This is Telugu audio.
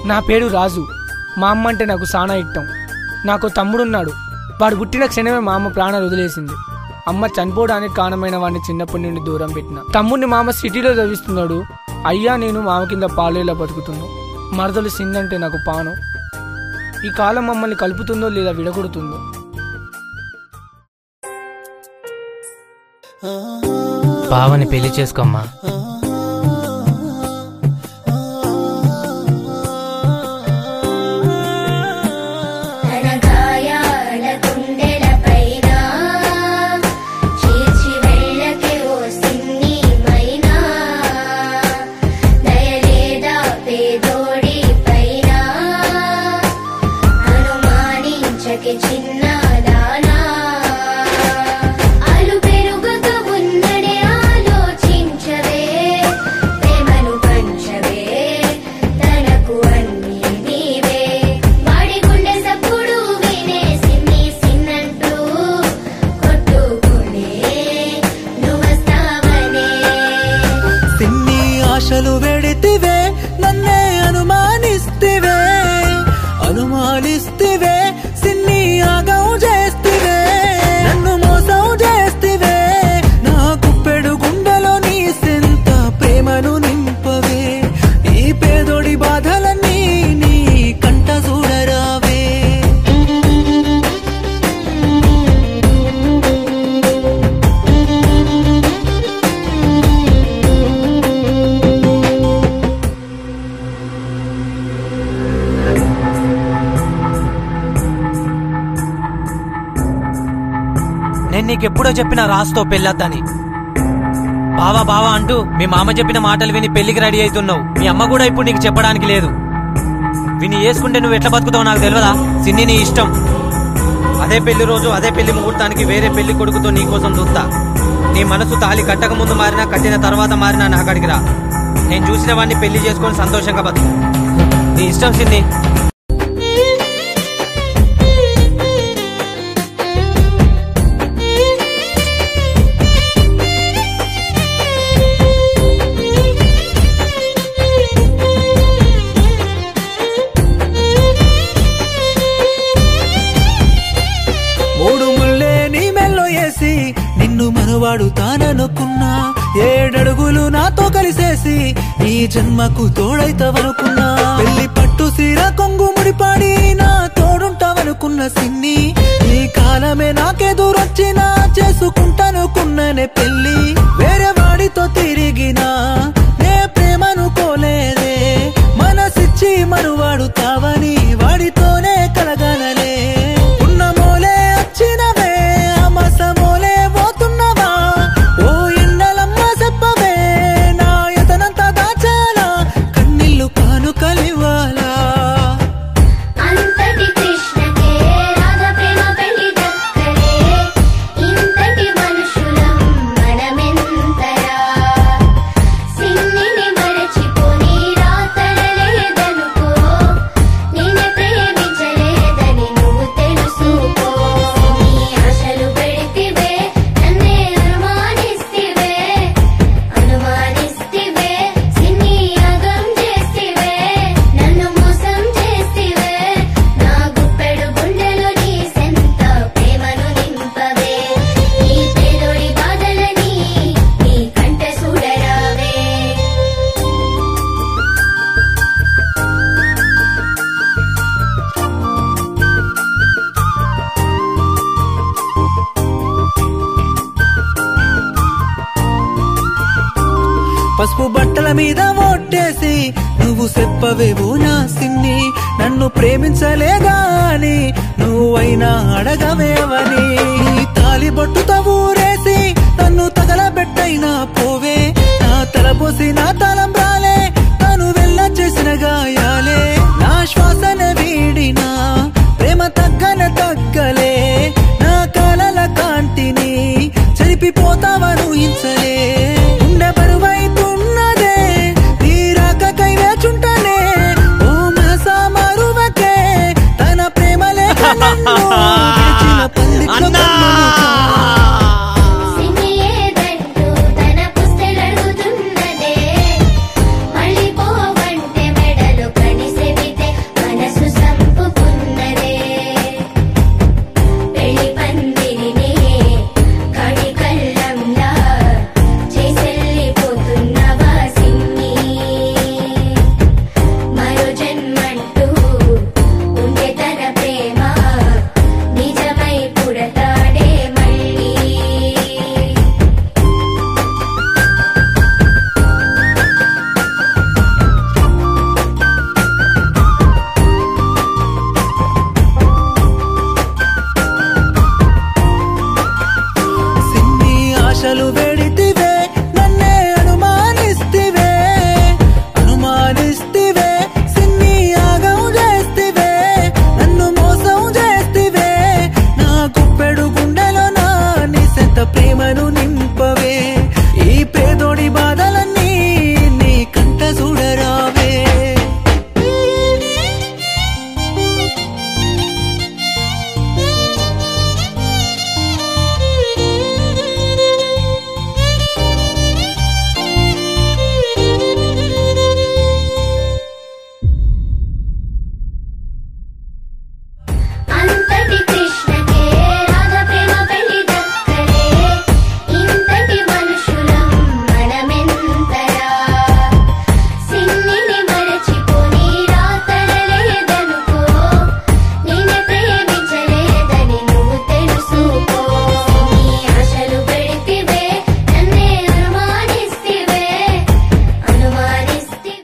నా పేరు రాజు మా అమ్మ అంటే నాకు సానా ఇష్టం నాకు తమ్ముడున్నాడు వాడు పుట్టిన క్షణమే మా అమ్మ ప్రాణాలు వదిలేసింది అమ్మ చనిపోవడానికి కారణమైన వాడిని చిన్నప్పటి నుండి దూరం పెట్టిన తమ్ముడిని మామ సిటీలో చదివిస్తున్నాడు అయ్యా నేను మామ కింద పాలేలా బతుకుతున్నాను మరదలు సిందంటే నాకు పానం ఈ కాలం మమ్మల్ని కలుపుతుందో లేదా విడగొడుతుందో బావని పెళ్లి చేసుకోమ్మా తన గాయాల గుండెలపైన చీల్చి వెళ్ళకే ఓ సిన్ని మైనా దయలేదా పేదోడి పైన అనుమానించకే చిన్నదానా అలు పెరుగక ఉన్నడే ఆలోచించవే ప్రేమను పంచవే తనకు అన్ని నీవే వాడి గుండె సప్పుడు వినేసి మీ సిన్నంటూ కొట్టుకునే నువ్వస్తావనే సిన్ని ఆశలు వెడితివే నన్నే అనుమానిస్తివే అనుమానిస్తివే సిన్ని ఆగం చేస్తివే నన్ను మోసం చేస్తివే నా గుప్పెడు గుండెలో నీ సెంత ప్రేమను నింపవే ఈ పేదోడి బాధలన్నీ నీ కంట చూడరావే నేను నీకెప్పుడో చెప్పిన రాస్తో పెళ్ళొద్దని బావా బావా అంటూ మీ మామ చెప్పిన మాటలు విని పెళ్లికి రెడీ అవుతున్నావు మీ అమ్మ కూడా ఇప్పుడు నీకు చెప్పడానికి లేదు విని వేసుకుంటే నువ్వు ఎట్లా బతుకుతావు నాకు తెలియదా సిన్ని నీ ఇష్టం అదే పెళ్లి రోజు అదే పెళ్లి ముహూర్తానికి వేరే పెళ్లి కొడుకుతో నీ కోసం చూస్తా నీ మనసు తాలి కట్టక ముందు మారినా కట్టిన తర్వాత మారినా నా అక్కడికి రా నేను చూసిన వాడిని పెళ్లి చేసుకొని సంతోషంగా బతుకు నీ ఇష్టం సిన్ని మూడు ముల్లే నీ మెల్లో వేసి నిన్ను మనవాడు తాననుకున్నా ఏడడుగులు నాతో కలిసేసి ఈ జన్మకు తోడైతవనుకున్నా పెళ్లి పట్టు సీర కొంగు ముడిపాడి నా తోడుంటావనుకున్న సిన్ని ఈ కాలమే నాకెదురొచ్చినా చేసుకుంటానుకున్ననే పెళ్లి వేరే వాడితో తిరిగినా నే ప్రేమనుకోలేదే మనసిచ్చి మనువాడు తావని వాడితోనే కలగనలే ఉన్న మోలే వచ్చినవే అమసమోలే పోతున్నవా ఓ ఎండలమ్మ చెప్పవే నా ఎతనంతా దాచాలా కన్నీళ్లు కానుకలివ్వాలా అంతటి కృష్ణకే రాధ ప్రేమ పెళ్లి దక్కలే ఇంతటి మనుషులం మనమెంతరా సిన్నిని మరచిపోని రాతడలేదనుకో నిన్ను ప్రేమించలేదని నువ్వు తెలుసుకో నీ ఆశలు పెడితివే నన్నే అనుమానిస్తివే అనుమానిస్తివే సిన్ని అగం చేస్తివే నన్ను మోసం చేస్తివే నా గుప్పెడు గుండెలో నీ సెంత ప్రేమను నింపవే ఈ పేదోడి బాధలని నీ కంట చూడరావే పసుపు బట్టల మీద ఒట్టేసి నువ్వు చెప్పవేవో నా సిన్ని నన్ను ప్రేమించలేగాని నువ్వైనా అడగవేవని నీ తాలి బొట్టుతో ఊరేసి నన్ను తగలబెట్టైనా